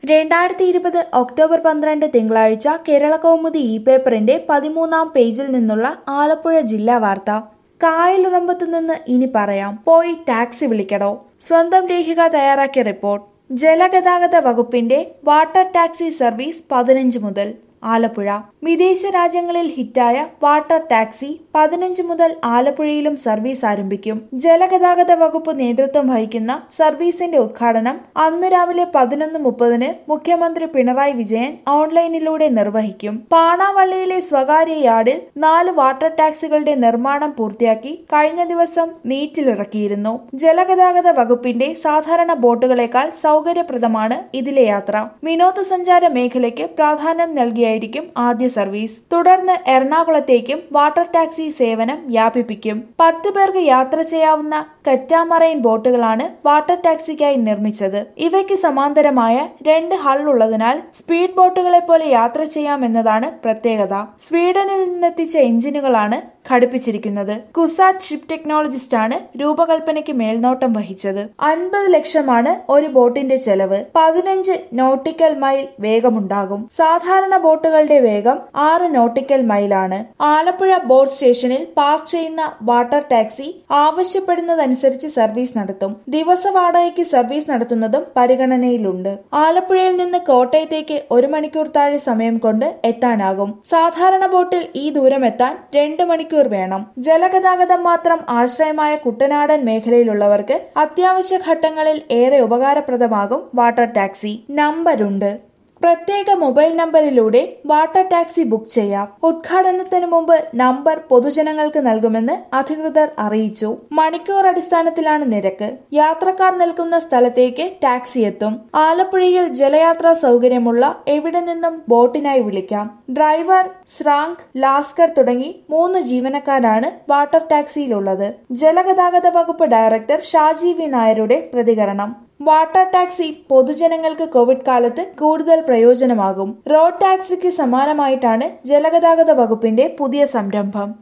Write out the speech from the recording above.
രണ്ടായിരത്തി ഇരുപത് ഒക്ടോബർ പന്ത്രണ്ട് തിങ്കളാഴ്ച കേരള കൗമുദി ഇ പേപ്പറിന്റെ പതിമൂന്നാം പേജിൽ നിന്നുള്ള ആലപ്പുഴ ജില്ലാ വാർത്ത കായലുറമ്പത്തു നിന്ന് ഇനി പറയാം പോയി ടാക്സി വിളിക്കടോ സ്വന്തം ലേഖിക തയ്യാറാക്കിയ റിപ്പോർട്ട് ജലഗതാഗത വകുപ്പിന്റെ വാട്ടർ ടാക്സി സർവീസ് പതിനഞ്ച് മുതൽ ആലപ്പുഴ വിദേശ രാജ്യങ്ങളിൽ ഹിറ്റായ വാട്ടർ ടാക്സി പതിനഞ്ച് മുതൽ ആലപ്പുഴയിലും സർവീസ് ആരംഭിക്കും ജലഗതാഗത വകുപ്പ് നേതൃത്വം വഹിക്കുന്ന സർവീസിന്റെ ഉദ്ഘാടനം അന്ന് രാവിലെ പതിനൊന്ന് മുപ്പതിന് മുഖ്യമന്ത്രി പിണറായി വിജയൻ ഓൺലൈനിലൂടെ നിർവഹിക്കും പാണാവള്ളിയിലെ സ്വകാര്യ യാർഡിൽ നാല് വാട്ടർ ടാക്സികളുടെ നിർമ്മാണം പൂർത്തിയാക്കി കഴിഞ്ഞ ദിവസം നീറ്റിലിറക്കിയിരുന്നു ജലഗതാഗത വകുപ്പിന്റെ സാധാരണ ബോട്ടുകളെക്കാൾ സൗകര്യപ്രദമാണ് ഇതിലെ യാത്ര വിനോദസഞ്ചാര മേഖലയ്ക്ക് പ്രാധാന്യം നൽകിയായിരിക്കും ആദ്യ സർവീസ് തുടർന്ന് എറണാകുളത്തേക്കും വാട്ടർ ടാക്സി സേവനം വ്യാപിപ്പിക്കും പത്ത് പേർക്ക് യാത്ര ചെയ്യാവുന്ന കറ്റാമറൈൻ ബോട്ടുകളാണ് വാട്ടർ ടാക്സിക്കായി നിർമ്മിച്ചത് ഇവയ്ക്ക് സമാന്തരമായ രണ്ട് ഹൾ ഉള്ളതിനാൽ സ്പീഡ് ബോട്ടുകളെ പോലെ യാത്ര ചെയ്യാമെന്നതാണ് പ്രത്യേകത സ്വീഡനിൽ നിന്നെത്തിച്ച എഞ്ചിനുകളാണ് ഘടിപ്പിച്ചിരിക്കുന്നത് കുസാറ്റ് ഷിപ്പ് ടെക്നോളജിസ്റ്റ് ആണ് രൂപകൽപ്പനയ്ക്ക് മേൽനോട്ടം വഹിച്ചത് അൻപത് ലക്ഷമാണ് ഒരു ബോട്ടിന്റെ ചെലവ് പതിനഞ്ച് നോട്ടിക്കൽ മൈൽ വേഗമുണ്ടാകും സാധാരണ ബോട്ടുകളുടെ വേഗം ആറ് നോട്ടിക്കൽ മൈലാണ് ആലപ്പുഴ ബോട്ട് സ്റ്റേഷനിൽ പാർക്ക് ചെയ്യുന്ന വാട്ടർ ടാക്സി ആവശ്യപ്പെടുന്നതനുസരിച്ച് സർവീസ് നടത്തും ദിവസ വാടകയ്ക്ക് സർവീസ് നടത്തുന്നതും പരിഗണനയിലുണ്ട് ആലപ്പുഴയിൽ നിന്ന് കോട്ടയത്തേക്ക് ഒരു മണിക്കൂർ താഴെ സമയം കൊണ്ട് എത്താനാകും സാധാരണ ബോട്ടിൽ ഈ ദൂരം എത്താൻ രണ്ട് മണിക്കൂർ വേണം ജലഗതാഗതം മാത്രം ആശ്രയമായ കുട്ടനാടൻ മേഖലയിലുള്ളവർക്ക് അത്യാവശ്യ ഘട്ടങ്ങളിൽ ഏറെ ഉപകാരപ്രദമാകും വാട്ടർ ടാക്സി നമ്പരുണ്ട് പ്രത്യേക മൊബൈൽ നമ്പറിലൂടെ വാട്ടർ ടാക്സി ബുക്ക് ചെയ്യാം ഉദ്ഘാടനത്തിന് മുമ്പ് നമ്പർ പൊതുജനങ്ങൾക്ക് നൽകുമെന്ന് അധികൃതർ അറിയിച്ചു മണിക്കൂർ അടിസ്ഥാനത്തിലാണ് നിരക്ക് യാത്രക്കാർ നിൽക്കുന്ന സ്ഥലത്തേക്ക് ടാക്സി എത്തും ആലപ്പുഴയിൽ ജലയാത്രാ സൗകര്യമുള്ള എവിടെ നിന്നും ബോട്ടിനായി വിളിക്കാം ഡ്രൈവർ സ്രാങ്ക് ലാസ്കർ തുടങ്ങി മൂന്ന് ജീവനക്കാരാണ് വാട്ടർ ടാക്സിയിലുള്ളത് ജലഗതാഗത വകുപ്പ് ഡയറക്ടർ ഷാജി വി നായരുടെ പ്രതികരണം വാട്ടർ ടാക്സി പൊതുജനങ്ങൾക്ക് കോവിഡ് കാലത്ത് കൂടുതൽ പ്രയോജനമാകും റോഡ് ടാക്സിക്ക് സമാനമായിട്ടാണ് ജലഗതാഗത വകുപ്പിന്റെ പുതിയ സംരംഭം